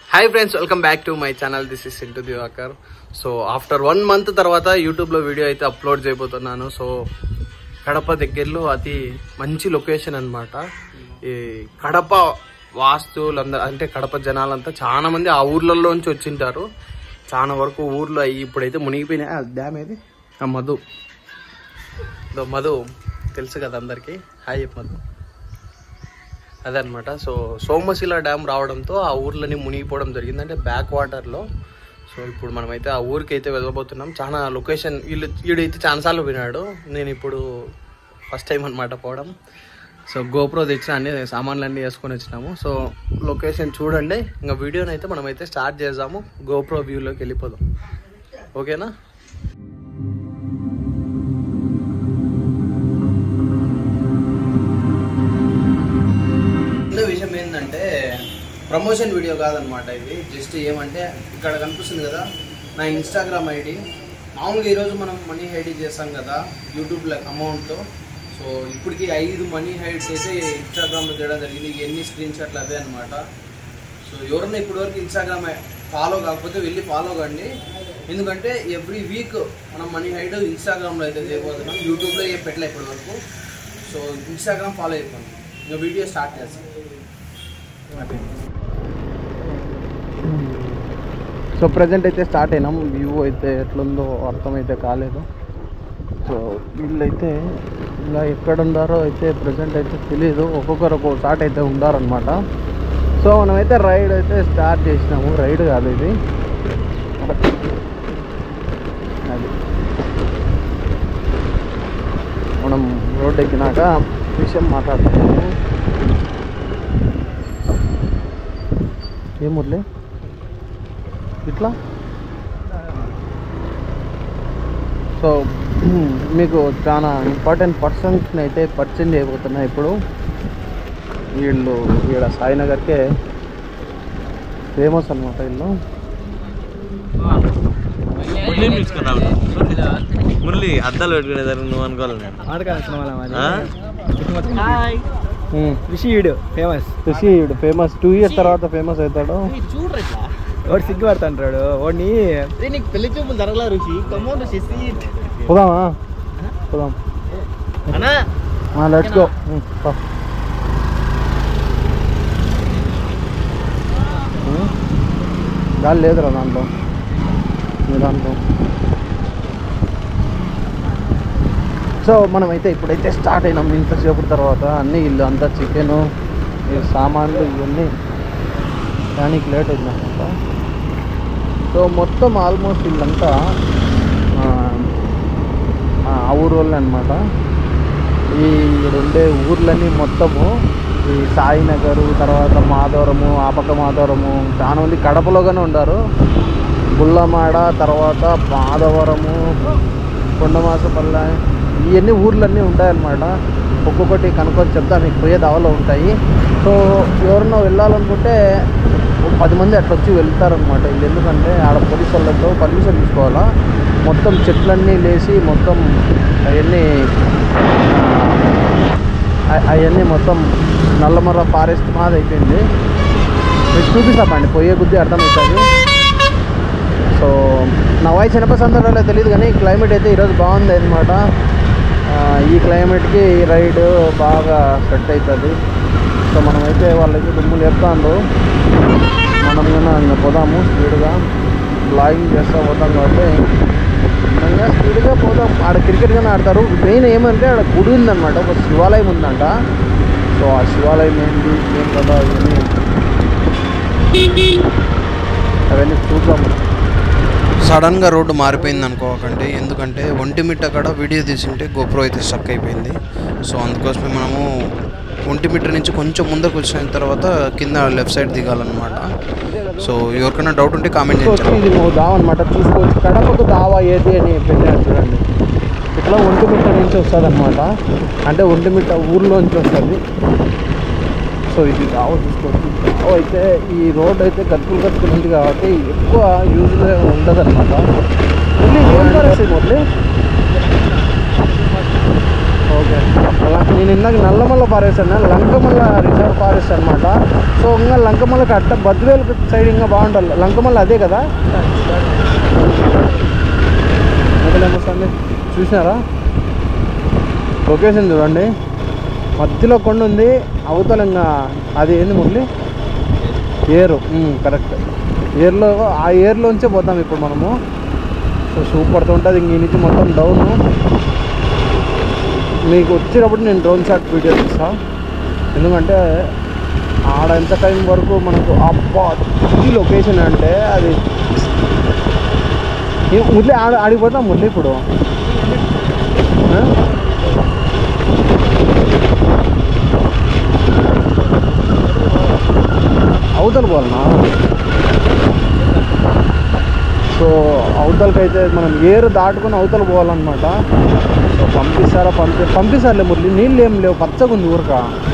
Hi friends welcome back to my channel this is Sintu Diwakar so after one month తర్వాత YouTube లో video అయితే upload చేయబోతున్నాను so Kadapa దగ్గరలో అతి మంచి లొకేషన్ అన్నమాట ఈ కడప వాస్తువులందరూ అంటే కడప జనాలంతా చాలా మంది ఆ ఊర్లలో నుంచి వచ్చింటారు చాలా వరకు ఊర్లో అయ్యి ఇప్పుడైతే మునిగిపోయినాయి ఆ డ్యామ్ ఏది ఆ మధు ఇదో మధు తెలుసు కదా అందరికి హాయ్ చెప్పు మధు అదనమాట సో సోమశిల డ్యామ్ రావడంతో ఆ ఊర్లని మునిగిపోవడం జరిగింది అంటే బ్యాక్ వాటర్లో సో ఇప్పుడు మనమైతే ఆ ఊరికి అయితే వెళ్ళబోతున్నాం చాలా లొకేషన్ వీళ్ళు వీడైతే చాలాసార్లు వినాడు నేను ఇప్పుడు ఫస్ట్ టైం అనమాట పోవడం సో గోప్రో తెచ్చిన అన్ని సామాన్లు అన్నీ వేసుకొని వచ్చినాము సో లొకేషన్ చూడండి ఇంకా వీడియోని అయితే మనమైతే స్టార్ట్ చేద్దాము గోప్రో వ్యూలోకి వెళ్ళిపోదాం ఓకేనా రెండో విషయం ఏంటంటే ప్రమోషన్ వీడియో కాదనమాట ఇది జస్ట్ ఏమంటే ఇక్కడ కనిపిస్తుంది కదా నా ఇన్స్టాగ్రామ్ ఐడి మామూలుగా ఈరోజు మనం మనీ హైడ్ చేస్తాం కదా యూట్యూబ్ అమౌంట్తో సో ఇప్పటికి ఐదు మనీ హైడ్స్ అయితే ఇన్స్టాగ్రామ్లో చేయడం జరిగింది ఎన్ని స్క్రీన్ షాట్లు అవే అనమాట సో ఎవరన్నా ఇప్పటివరకు ఇన్స్టాగ్రామ్ ఫాలో కాకపోతే వెళ్ళి ఫాలో కండి ఎందుకంటే ఎవ్రీ వీక్ మనం మనీ హైడ్ ఇన్స్టాగ్రామ్లో అయితే చేయబోతున్నాం యూట్యూబ్లో ఏం పెట్టలే ఇప్పటివరకు సో ఇన్స్టాగ్రామ్ ఫాలో అయిపోయింది ఇంకా వీడియో స్టార్ట్ చేస్తాం సో ప్రజెంట్ అయితే స్టార్ట్ అయినాం వ్యూ అయితే ఎట్లుందో అర్థమైతే కాలేదు సో వీళ్ళైతే ఇలా ఎక్కడ ఉండారో అయితే ప్రజెంట్ అయితే తెలియదు ఒక్కొక్కరు ఒక్కొక్క స్టార్ట్ అయితే ఉండారనమాట సో మనమైతే రైడ్ అయితే స్టార్ట్ చేసినాము రైడ్ కాదు ఇది అది మనం రోడ్ ఎక్కినాక విషయం మాట్లాడుతున్నాము ఏం మురళి ఇట్లా సో మీకు చాలా ఇంపార్టెంట్ పర్సన్స్ని అయితే పరిచయం చేయబోతున్నా ఇప్పుడు వీళ్ళు వీళ్ళ సాయినగర్కే ఫేమస్ అనమాట వీళ్ళు మురళిని పిలుచుకున్నావు మురళి అద్దాలు పెట్టుకునేదాన్ని నువ్వు అనుకోవాలి ఆ? విషయుడు ఫేమస్ చూసి వీడు ఫేమస్ టూ ఇయర్స్ తర్వాత ఫేమస్ అవుతాడు వాడు సిగ్గుపడుతుంటాడు వాడిని నీకు పెళ్లి చూపులు జరగలా రుచి కమోన్ రుచి సీట్ పోదామా పోదాం అన్నా లెట్స్ గో గాలి లేదురా దాంట్లో మీ దాంట్లో సో మనమైతే ఇప్పుడైతే స్టార్ట్ అయినాం ఇంతసేపు తర్వాత అన్నీ ఇల్లు అంతా చికెను ఈ సామాన్లు ఇవన్నీ దానికి లేట్ అయిందన్నమాట సో మొత్తం ఆల్మోస్ట్ ఇల్లంతా ఆ, ఆ ఊరు వాళ్ళు అనమాట ఈ ఉండే ఊర్లన్నీ మొత్తము ఈ సాయినగరు తర్వాత మాధవరము ఆపక మాధవరము చాలా మంది కడపలోగానే ఉండారు గుళ్ళమాడ తర్వాత మాధవరము కొండమాసపల్లె ఇవన్నీ ఊర్లన్నీ ఉంటాయన్నమాట ఒక్కొక్కటి కనుక్కొని చెప్తా మీకు పోయే దావలో ఉంటాయి సో ఎవరన్నా వెళ్ళాలనుకుంటే ఒక పది మంది అట్లా వచ్చి వెళ్తారనమాట వీళ్ళు ఎందుకంటే ఆడ పోలీసు వాళ్ళతో పర్మిషన్ తీసుకోవాలా మొత్తం చెట్లన్నీ లేచి మొత్తం అవన్నీ అవన్నీ మొత్తం నల్లమర్ర ఫారెస్ట్ మాది అయిపోయింది మీకు చూపిస్తామండి పోయే బుద్ధి అర్థమవుతుంది సో నా వాయిస్ వినపసంతలో తెలియదు కానీ క్లైమేట్ అయితే ఈరోజు బాగుంది అనమాట ఈ క్లైమేట్కి రైడ్ బాగా సెట్ అవుతుంది సో మనమైతే వాళ్ళకి దుమ్ములు చెప్తాను మనం కన్నా ఇంకా పోదాము స్పీడ్గా బ్లాగింగ్ చేస్తూ పోతాం కాబట్టి ఇంకా స్పీడ్గా పోదాం ఆడ క్రికెట్ కానీ ఆడతారు మెయిన్ ఏమంటే ఆడ గుడి ఉందన్నమాట ఒక శివాలయం ఉందంట సో ఆ శివాలయం ఏంటి ఏం కదా ఇవన్నీ అవన్నీ చూద్దాము సడన్గా రోడ్డు మారిపోయింది అనుకోకండి ఎందుకంటే ఒంటిమిట్ట కాడ వీడియో తీసుంటే గోప్రో అయితే స్టక్ అయిపోయింది సో అందుకోసమే మనము ఒంటిమిట్ట నుంచి కొంచెం ముందుకు వచ్చిన తర్వాత కింద లెఫ్ట్ సైడ్ దిగాలన్నమాట సో ఎవరికైనా డౌట్ ఉంటే కామెంట్ చేయండి ఇది నువ్వు దావ అనమాట చూసుకోవచ్చు కడపకు దావా ఏది అని పెట్టాను చూడండి ఇట్లా ఒంటిమిట్ట నుంచి వస్తుంది అనమాట అంటే ఒంటిమిట్ట ఊర్లోంచి వస్తుంది సో ఇది దావ చూసుకోవచ్చు దావ అయితే ఈ రోడ్ అయితే గతుకులు గతుకులు ఉంది కాబట్టి ఎక్కువ యూజ్ ఉండదు అనమాట మురళి ఏం పరిస్థితి మురళి ఓకే ల- నేను ఇందాక నల్లమల్ల ఫారెస్ట్ అన్నా లంకమల్ల రిజర్వ్ ఫారెస్ట్ అనమాట సో ఇంకా లంకమల్లకి అట్ట బద్వేల్ సైడ్ ఇంకా బాగుంటుంది లంకమల్ల అదే కదా మొదలేమొస్తుంది చూసినారా లొకేషన్ చూడండి మధ్యలో కొండ ఉంది అవతల ఇంకా అది ఏంది మురళి ఏరు కరెక్ట్ ఏర్లో ఆ ఏర్లోంచే పోతాం ఇప్పుడు మనము సో సూపర్ ఉంటుంది ఇంక ఈ నుంచి మొత్తం డౌన్ మీకు వచ్చేటప్పుడు నేను డ్రోన్ షాట్ వీడియో తీస్తా ఎందుకంటే ఆడ ఎంత టైం వరకు మనకు అబ్బా ఈ లొకేషన్ అంటే అది ఏ మురళి ఆడ ఆడిపోతాం మురళి ఇప్పుడు ఆ? అవతల పోవాలనా సో అవతలకి అయితే మనం ఏరు దాటుకొని అవతల పోవాలన్నమాట సో పంపిస్తారా పంపి పంపిస్తారులే మురళి నీళ్ళు ఏం లేవు పచ్చగా ఉంది ఊరక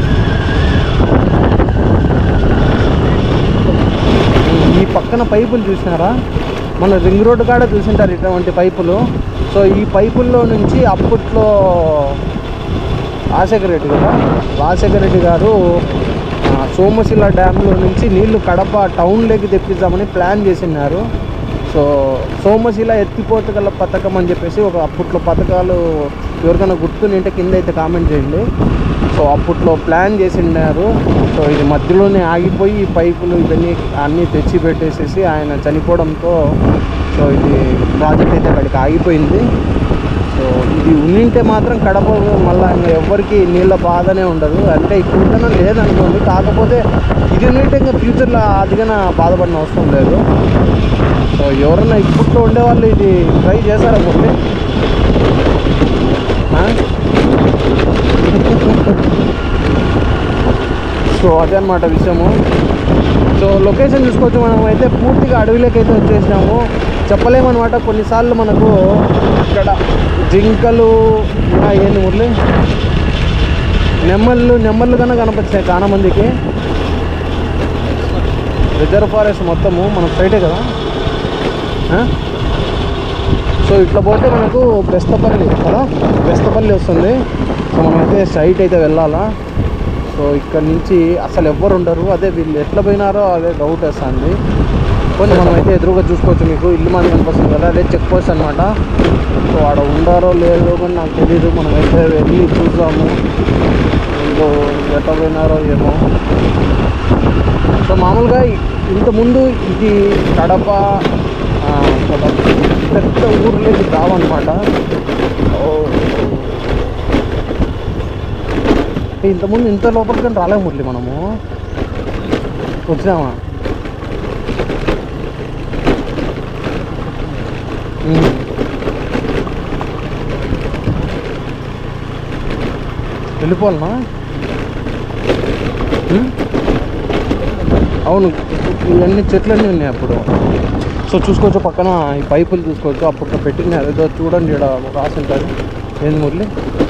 ఈ పక్కన పైపులు చూసినారా మన రింగ్ రోడ్డు కాడ చూసింటారు ఇటువంటి పైపులు సో ఈ పైపుల్లో నుంచి అప్పట్లో రాజశేఖర రెడ్డి కదా రాజశేఖర రెడ్డి గారు ఆ, సోమశిల డ్యామ్లో నుంచి నీళ్లు కడప టౌన్లోకి తెప్పిద్దామని ప్లాన్ చేసినారు సో సోమశిల ఎత్తిపోత గల పథకం అని చెప్పేసి ఒక అప్పట్లో పథకాలు ఎవరికైనా గుర్తునింటే కింద అయితే కామెంట్ చేయండి సో అప్పట్లో ప్లాన్ చేసినారు సో ఇది మధ్యలోనే ఆగిపోయి ఈ పైపులు ఇవన్నీ అన్నీ తెచ్చి పెట్టేసేసి ఆయన చనిపోవడంతో సో ఇది ప్రాజెక్ట్ అయితే అక్కడికి ఆగిపోయింది సో ఇది ఉన్నింటే మాత్రం కడప మళ్ళీ ఇంకా ఎవ్వరికి నీళ్ళ బాధనే ఉండదు అంటే ఇప్పుడు లేదనుకోండి కాకపోతే ఇది ఉన్నింటే ఇంకా ఫ్యూచర్లో అదిగా బాధపడిన అవసరం లేదు సో ఎవరన్నా ఇప్పట్లో ఉండేవాళ్ళు ఇది ట్రై చేశారా ముందు సో అదే అనమాట విషయము సో లొకేషన్ చూసుకోవచ్చు మనం అయితే పూర్తిగా అడవిలోకి అయితే వచ్చేసినాము చెప్పలేమన్నమాట కొన్నిసార్లు మనకు ఇక్కడ జింకలు ఇంకా ఏంది మురళి నెమ్మళ్ళు నెమ్మళ్ళు కన్నా కనిపించాయి చాలా మందికి రిజర్వ్ ఫారెస్ట్ మొత్తము మన సైడే కదా ఆ? సో ఇట్లా పోతే మనకు బెస్తపల్లి కదా బెస్తపల్లి వస్తుంది సో మనమైతే సైట్ అయితే వెళ్ళాలా సో ఇక్కడ నుంచి అసలు ఎవ్వరు ఉండరు అదే వీళ్ళు ఎట్లా పోయినారో అదే డౌట్ వేస్తుంది కొంచెం మనమైతే ఎదురుగా చూసుకోవచ్చు మీకు ఇల్లు మాది కనిపిస్తుంది కదా అదే చెక్ పోస్ట్ అనమాట సో ఆడ ఉండారో లేదో కానీ నాకు తెలియదు మనమైతే వెళ్ళి చూద్దాము ఇంకో ఎట్లా పోయినారో ఏమో సో మామూలుగా ఇంతకుముందు ఇది కడప ఆ, కడప పెద్ద ఊర్లోకి కావన్నమాట ఓ. ఇంతకుముందు ఇంత లోపలికి రాలేము మురళి మనము వచ్చినామా ఉమ్. వెళ్ళిపోవాలనా ఉమ్? అవును ఇవన్నీ చెట్లన్నీ ఉన్నాయి అప్పుడు సో చూసుకోవచ్చు పక్కన ఈ పైపులు చూసుకోవచ్చు అప్పుడు పెట్టిన ఏదో చూడండి ఇక్కడ రాసి ఉంటుంది ఏంది మురళి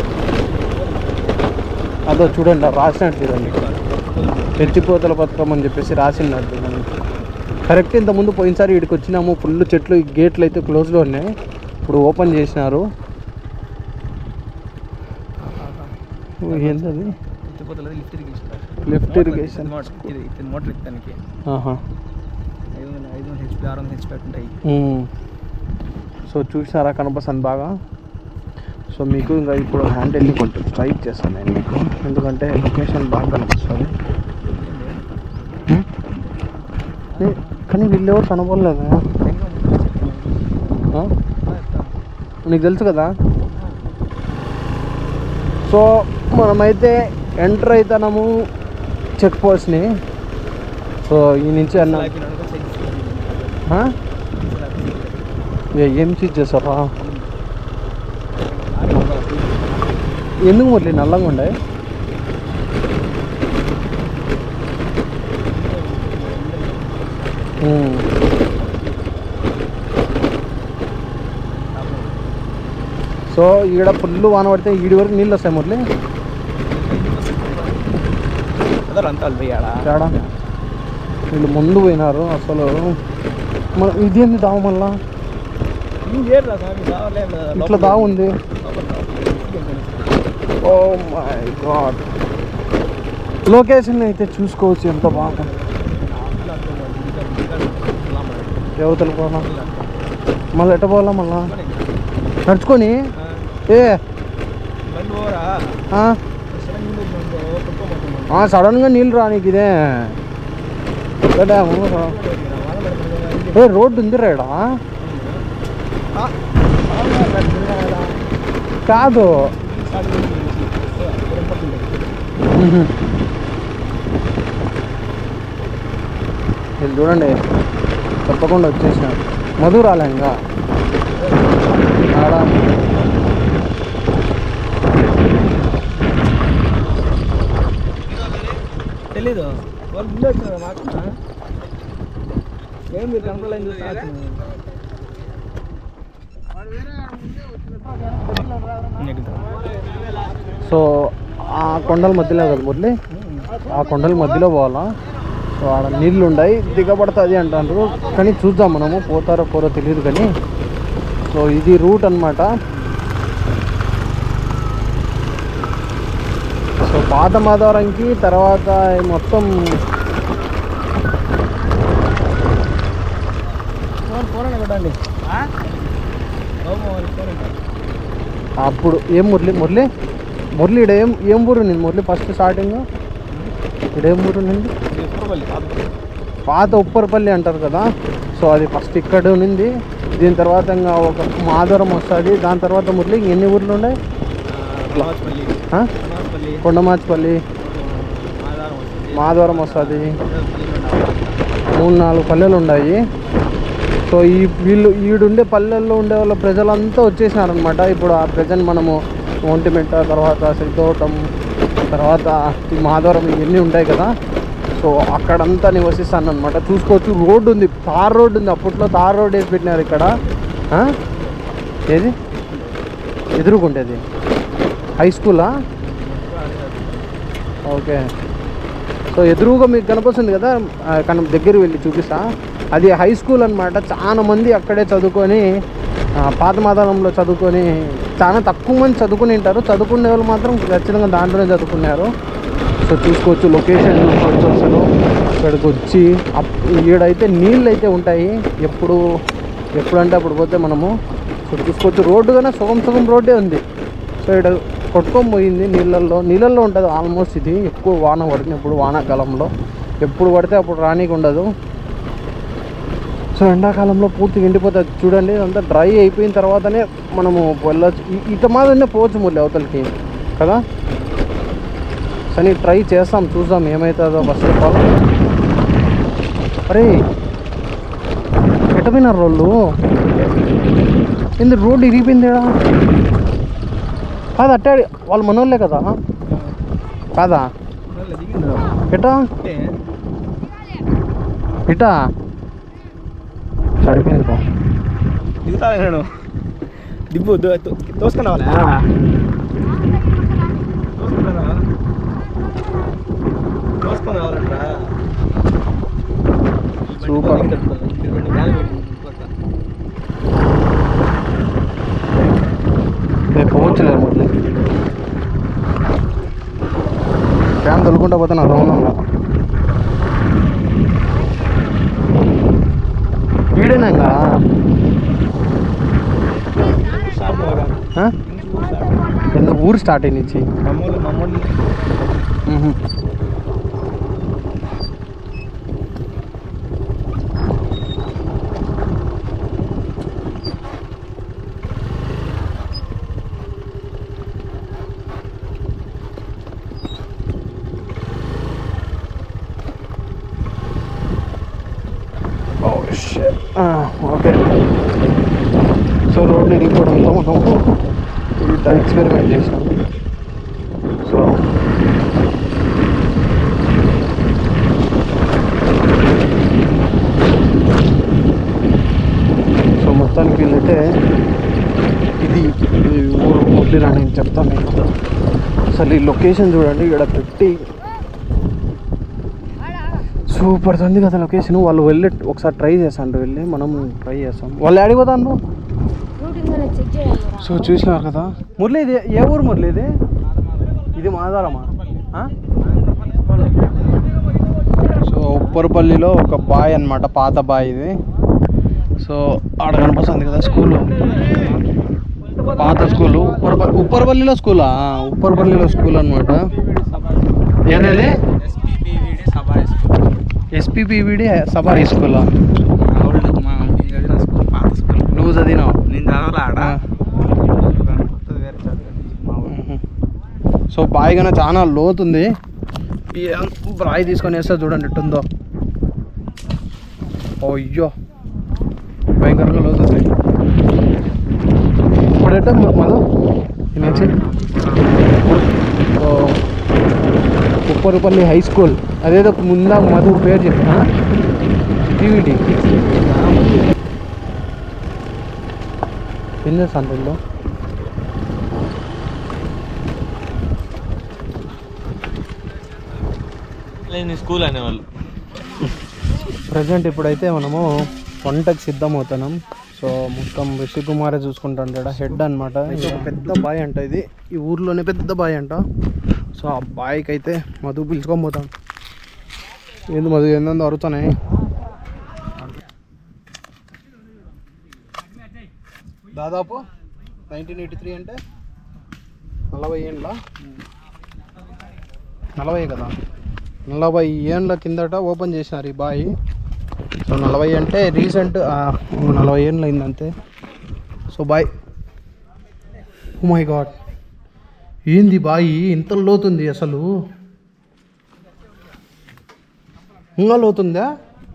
అదో చూడండి ఆ రాసినట్టు చూడండి ఎత్తిపోతల పథకం అని చెప్పేసి రాసినట్టు చూడండి కరెక్ట్ ఇంతకుముందు పోయినసారి ఇక్కడికి వచ్చినాము ఫుల్ చెట్లు ఈ గేట్లు అయితే క్లోజ్లో ఉన్నాయి ఇప్పుడు ఓపెన్ చేసినారు ఏంటది ఎత్తిపోతలేదు lift irrigation lift irrigation motor ఇది ఇది మోటార్ ఎత్తానికి ఆహా ఐదు వందల ఐదు వందల హెచ్పి ఆరు వందల హెచ్పి ఉంటాయి మ్మ్. సో చూసారా కనపస్తుంది బాగా సో మీకు ఇంకా ఇప్పుడు హ్యాండిల్ని కొంచెం స్ట్రైక్ చేస్తాను నేను మీకు ఎందుకంటే లొకేషన్ బాగా కనిపిస్తుంది మ్మ్. ఏ, కానీ వీళ్ళు ఎవరు కనపడలేదు ఆ? నీకు తెలుసు కదా సో మనమైతే ఎంటర్ అవుతున్నాము చెక్ పోస్ట్ని సో ఈ నుంచి అన్న ఆ? ఏ, ఏం చీజ్ చేస్తారా ఎందుకు మురళి నల్లంగా ఉండే ఉమ్. సో ఈడ ఫుల్ వాన పడితే ఈడి వరకు నీళ్ళు వస్తాయి మురళి అదే అంతా పోయాడా తేడా వీళ్ళు ముందు పోయినారు అసలు మన ఇదేంది దావ మళ్ళా ఏం చేయరా స్వామి కావాలే ఇట్లా దావ ఉంది ఓ మై గాడ్ లొకేషన్ అయితే చూసుకోవచ్చు ఎంత బాగా యువతల పోవాలా మళ్ళీ ఎట్ట పోవాలా మళ్ళా నడుచుకొని ఏ బండి పోరా ఆ? ఆ, సడన్గా నీళ్ళు రా నీకు ఇదే ఇక్కడ ముందు ఏ రోడ్డు ఉంది రేడా కాదు మ్మ్. వీళ్ళు చూడండి తప్పకుండా వచ్చేసిన మధు రాలే ఇంకా ఆడ తెలీదు వాళ్ళు ముందే వచ్చినారు మాకు ఏం మీరు కంట్రోల్ అయింది చూస్తా వచ్చినారు. నెగ్గుతాం. సో ఆ కొండల మధ్యలో కదా మురళి ఆ కొండల మధ్యలో పోవాలా సో ఆడ నీళ్ళు ఉన్నాయి దిగబడుతుంది అంటారు కానీ చూద్దాం మనము పోతారో పోరో తెలియదు కానీ సో ఇది రూట్ అన్నమాట సో పాత మాధవరంకి తర్వాత ఈ మొత్తం ఫోన్ ఫోన్ అని కొట్టండి బాబు వాళ్ళ ఫోన్ అంట. అప్పుడు ఏం మురళి మురళి మురళి ఈడ ఏం ఏం ఊరు ఉంది మురళి ఫస్ట్ స్టార్టింగ్ ఇక్కడ ఏం ఊరు ఉంది ఇది ఉప్పరపల్లి, పాతపల్లి. పాత ఉప్పరపల్లి అంటారు కదా సో అది ఫస్ట్ ఇక్కడ ఉంది దీని తర్వాత ఇంకా ఒక మాధవరం వస్తుంది దాని తర్వాత మురళి ఇంక ఎన్ని ఊర్లు ఉన్నాయి ఆ, రావచ్పల్లి, ఆ? రావచ్పల్లి, కొండమాచిపల్లి ఆధారం వస్తుంది. మాధవరం వస్తుంది పల్లెలు ఉన్నాయి. మూడు నాలుగు పల్లెలు ఉన్నాయి సో ఈ వీళ్ళు ఈడుండే పల్లెల్లో ఉండే వాళ్ళ ప్రజలంతా వచ్చేసినారనమాట ఇప్పుడు ఆ ప్రజెంట్ మనము ఒంటిమిట్ట తర్వాత సిద్ధోటం తర్వాత ఈ మాధవరం ఇవన్నీ ఉంటాయి కదా సో అక్కడంతా నివసిస్తాను అనమాట చూసుకోవచ్చు రోడ్డు ఉంది తార్ రోడ్డు ఉంది అప్పట్లో తార్ రోడ్ వేసి పెట్టినారు ఇక్కడ ఆ? ఏది ఎదురుకుండేది హై స్కూలా ఓకే సో ఎదురుగా మీకు కనిపిస్తుంది కదా ఆ, కన దగ్గర వెళ్ళి చూపిస్తా అది హై స్కూల్ అనమాట చాలా మంది అక్కడే చదువుకొని ఆ, పాత మాదాలంలో చదువుకొని చాలా తక్కువ మంది చదువుకుని ఉంటారు చదువుకునే వాళ్ళు మాత్రం ఖచ్చితంగా దాంట్లోనే చదువుకున్నారు సో చూసుకోవచ్చు లొకేషన్ చూసుకోవచ్చు అసలు ఇక్కడికి వచ్చి అప్- ఈడైతే నీళ్ళు అయితే ఉంటాయి ఎప్పుడు ఎప్పుడంటే అప్పుడు పోతే మనము సో చూసుకోవచ్చు రోడ్డు కన్నా సగం సగం రోడ్డే ఉంది సో ఇక్కడ కొట్టుకొని పోయింది నీళ్ళల్లో నీళ్ళల్లో ఉంటుంది ఆల్మోస్ట్ ఇది ఎక్కువ వాన పడినప్పుడు వానాకాలంలో ఎప్పుడు పడితే అప్పుడు రానీకి ఉండదు సో ఎండాకాలంలో పూర్తిగా ఎండిపోతుంది చూడండి అంతా డ్రై అయిపోయిన తర్వాతనే మనము వెళ్ళచ్చు ఈ- ఇట మాదనే పోవచ్చు మురళి అవతలకి కదా కానీ ట్రై చేస్తాం చూద్దాం ఏమవుతుందో ఫస్ట్ ఆఫ్ ఆల్ అరే ఎట్టపోయినారు రోళ్ళు ఎందుకు రోడ్డు ఇరిగిపోయిందేడా కాదు అట్టాడి వాళ్ళు మనోళ్ళే కదా కాదా వాళ్ళు దిగిండ్రు. ఎటా అంటే ఇటా సరిపోయింది పో. దిగుతాను నేను దిబ్బు దో- తో- తోసుకొని రావాలా తోసుకొని రావాలా తోసుకొని రావాలంట సూపర్. రేపు పోవచ్చులే మురళి ఫ్యాన్ తొలుకుంటా పోతే నా రౌండ్ ఈడేనా ఇంకా ఆ? ఎందుకు ఊరు స్టార్ట్ అయ్యి నుంచి మమ్మల్ని మమ్మల్ని ఓకే సో రోడ్లు ఇరిగిపోవడంతో మనం ఇంత ఎక్స్పెరిమెంట్ చేసాం సో సో మొత్తానికి వీళ్ళైతే ఇది ఈ ఊరు ముద్దిరా నేను చెప్తాను మీకు అసలు ఈ లొకేషన్ చూడండి ఇక్కడ పెట్టి సూపర్ ఉంది కదా లొకేషన్ వాళ్ళు వెళ్ళి ఒకసారి ట్రై చేస్తాను వెళ్ళి మనం ట్రై చేస్తాం వాళ్ళు అడిగిపోతాను రూటింగ్ అనేది చెక్ చేయాలి సో చూసినారు కదా మురళి ఇది ఏ ఊరు మురళి ఇది ఇది మాదారమా ఆ? సో ఉప్పరపల్లిలో ఒక బాయ్ అన్నమాట పాత బాయ్ ఇది సో ఆడ కనిపిస్తుంది కదా స్కూలు పాత స్కూలు ఉప్పరపల్లి ఉప్పరపల్లిలో స్కూలా ఆ, ఉప్పరపల్లిలో స్కూల్ అనమాట ఏంటది ఎస్పీపీవీడి సభా స్కూల్ ఎస్పీపీవిడి సభ హై స్కూలా మా ఊళ్ళో మా నేను చదివిన స్కూల్ పాత స్కూల్ నువ్వు చదివినావు నేను చదవలే ఆడ ఆ. కొత్తది వేరే చదివాను మా ఊళ్ళో మ్మ్. సో బాయ్ కన్నా చాలా లోతుంది ఈ రాయి తీసుకొని వేస్తే చూడండి ఎట్టుందో అయ్యో భయంకరంగా లోతుంది ఇప్పుడు ఎట్ట మధు ఈ నుంచి ఓ, ఉప్పరపల్లి హై స్కూల్ అదేదో ముందా మధు పేరు చెప్పిన టీవీటీ ఏం చేస్తాను దీనిలో లేని స్కూల్ అనేవాళ్ళు ప్రజెంట్ ఇప్పుడైతే మనము వంటకు సిద్ధమవుతున్నాం సో మొత్తం రిషి కుమారే చూసుకుంటాడు హెడ్ అనమాట ఇది ఒక పెద్ద బాయ్ అంట ఇది ఈ ఊర్లోనే పెద్ద బాయ్ అంట సో ఆ బాయ్కి అయితే మధు పిలుచుకొని పోతాం ఏంది మధు ఏందో అరుతున్నాయి దాదాపు నైన్టీన్ ఎయిటీ త్రీ అంటే నలభై ఏండ్ల నలభై కదా నలభై ఏండ్ల కిందట ఓపెన్ చేసినారు ఈ బాయ్ సో నలభై అంటే రీసెంట్ నలభై ఏండ్లు అయింది అంతే సో బాయ్ ఓ మై గాడ్ ఏంది బాయి ఇంత లోతుంది అసలు ఇంకా లోతుందా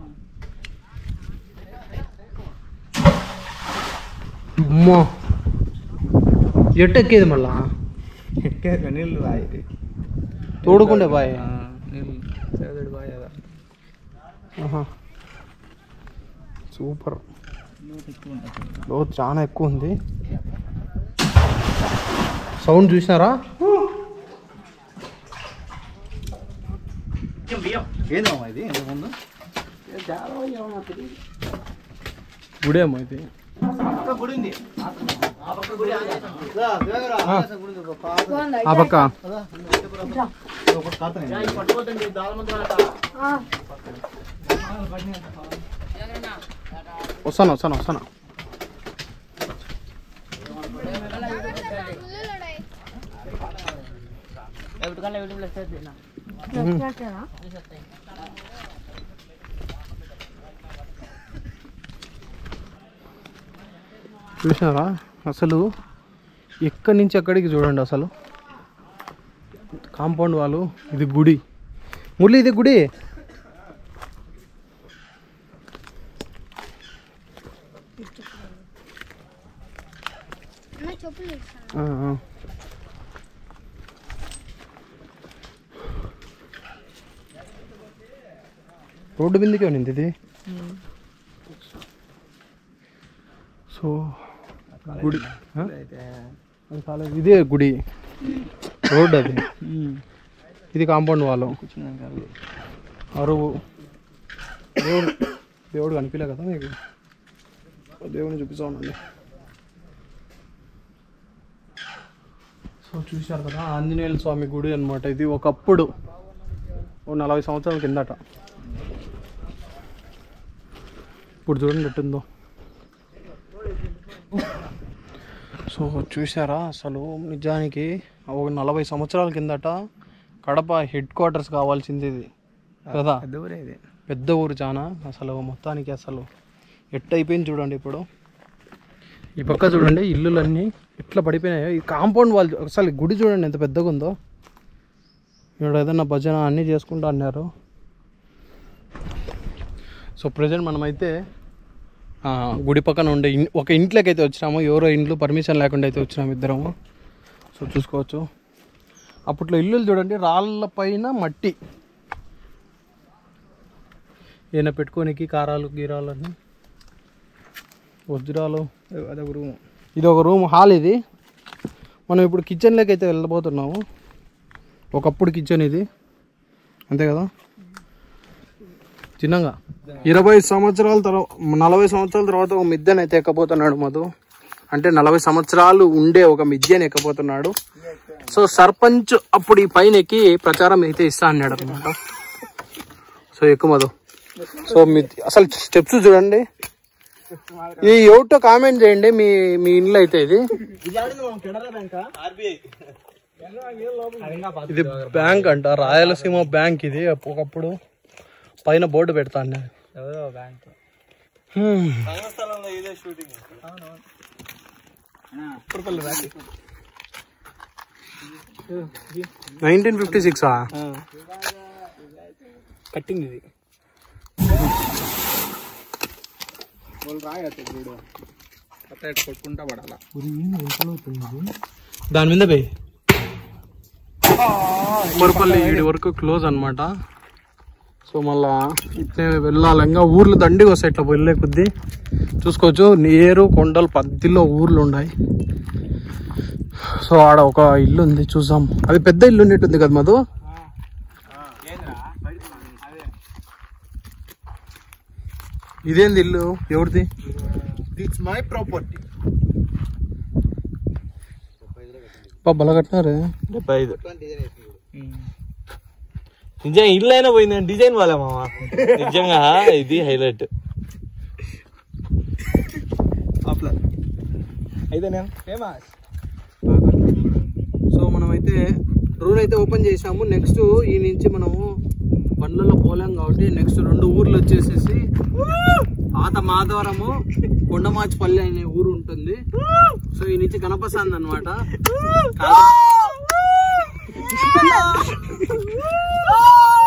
అమ్మా ఎట్టెక్కేది మళ్ళా ఎక్కేది నీళ్ళు రాయి తోడుకుండే బాయ్ ఆ, నీళ్ళు చదువుడు బాయ్ అదా ఆహా. సూపర్ లోతు చాలా ఎక్కువ ఉంది సౌండ్ చూసినారా ఏందమ్మా ఇది ఇంతకుముందు గుడేమో ఇది ఆ పక్క వస్తాను వస్తాను వస్తాను చూసినారా అసలు ఎక్కడి నుంచి ఎక్కడికి చూడండి అసలు కాంపౌండ్ వాళ్ళు ఇది గుడి మురళి ఇది గుడి చెప్పులు ఆ, ఆ. రోడ్డు బిందుకే ఉన్నింది ఇది సో గుడి ఆ? అది కాలేదు ఇదే గుడి రోడ్ అది ఇది కాంపౌండ్ వాళ్ళు అరువు దేవుడు దేవుడు కనిపించలే కదా మీకు దేవుడిని చూపిస్తా ఉండండి సో చూశారు కదా ఆంజనేయుల స్వామి గుడి అన్నమాట ఇది ఒకప్పుడు ఓ నలభై సంవత్సరాల కిందట ఇప్పుడు చూడండి ఎట్టుందో సో చూసారా అసలు నిజానికి ఒక నలభై సంవత్సరాల కిందట కడప హెడ్ క్వార్టర్స్ కావాల్సింది ఇది కదా పెద్ద ఊరే ఇది పెద్ద ఊరు చాలా అసలు మొత్తానికి అసలు ఎట్ట అయిపోయింది చూడండి ఇప్పుడు ఈ పక్క చూడండి ఇల్లులన్నీ ఎట్లా పడిపోయినాయో ఈ కాంపౌండ్ వాళ్ళు అసలు గుడి చూడండి ఎంత పెద్దగా ఉందో ఇక్కడ ఏదన్నా భజన అన్నీ చేసుకుంటా అన్నారు సో ప్రజెంట్ మనమైతే ఆ, గుడి పక్కన ఉండే ఇన్- ఒక ఇంట్లోకి అయితే వచ్చినాము ఎవరో ఇంట్లో పర్మిషన్ లేకుండా అయితే వచ్చినాము ఇద్దరము సో చూసుకోవచ్చు అప్పట్లో ఇల్లులు చూడండి రాళ్ళ పైన మట్టి ఈయన పెట్టుకోనికి కారాలు గీరాలు అన్నీ వజ్రాలు అదొక రూమ్ ఇది ఒక రూమ్ హాల్ ఇది మనం ఇప్పుడు కిచెన్లోకి అయితే వెళ్ళబోతున్నాము ఒకప్పుడు కిచెన్ ఇది అంతే కదా చిన్నగా ఇరవై సంవత్సరాల తర్వాత నలభై సంవత్సరాల తర్వాత ఒక మిద్దెని అయితే ఎక్కబోతున్నాడు మధు అంటే నలభై సంవత్సరాలు ఉండే ఒక మిద్యని ఎక్కబోతున్నాడు సో సర్పంచ్ అప్పుడు ఈ పైన ఎక్కి ప్రచారం అయితే ఇస్తా అన్నాడు అనమాట సో ఎక్కువ మధు సో మీ అసలు స్టెప్స్ చూడండి ఈ ఎవటో కామెంట్ చేయండి మీ మీ ఇంట్లో అయితే ఇది ఇది బ్యాంక్ అంట రాయలసీమ బ్యాంక్ ఇది ఒకప్పుడు పైన బోర్డు పెడతాను ఎవరో బ్యాంక్ ఇదే షూటింగ్ నైన్టీన్ ఫిఫ్టీ సిక్సా కట్టింగ్ ఇది వాళ్ళు రాయచ్చు చూడు కొత్త కొట్టుకుంటా పడాలా దాని మీద పోయి మరపల్లి ఈడి వరకు క్లోజ్ అన్నమాట సో మళ్ళా ఇట్లే వెళ్ళాలి ఇంకా ఊర్లు దండిగా వస్తాయి ఇట్లా వెళ్ళే కొద్దీ చూసుకోవచ్చు నేరు కొండలు పద్దిలో ఊర్లు ఉన్నాయి సో ఆడ ఒక ఇల్లు ఉంది చూసాం అది పెద్ద ఇల్లు ఉన్నట్టుంది కదా మధు ఇదేంది ఇల్లు ఎవరిది ఇట్స్ మై ప్రాపర్టీ బల కట్టినారే డెబ్బై ఐదు నిజంగా ఇల్లు అయినా పోయింది డిజైన్ వాళ్ళ మామ నిజంగా ఇది హైలైట్ అయితే నేను ఫేమస్ సో మనమైతే రోడ్ అయితే ఓపెన్ చేసాము నెక్స్ట్ ఈ నుంచి మనము బండ్లలో పోలేం కాబట్టి నెక్స్ట్ రెండు ఊర్లు వచ్చేసేసి పాత మాధవరము కొండమాచిపల్లి అనే ఊరు ఉంటుంది సో ఈ నుంచి గణపసాంద్ అనమాట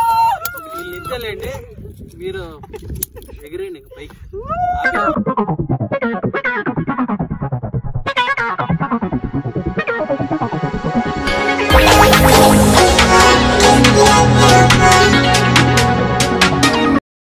వీళ్ళు ఇచ్చలేండి మీరు ఎగిరేయండి ఇంక పైకి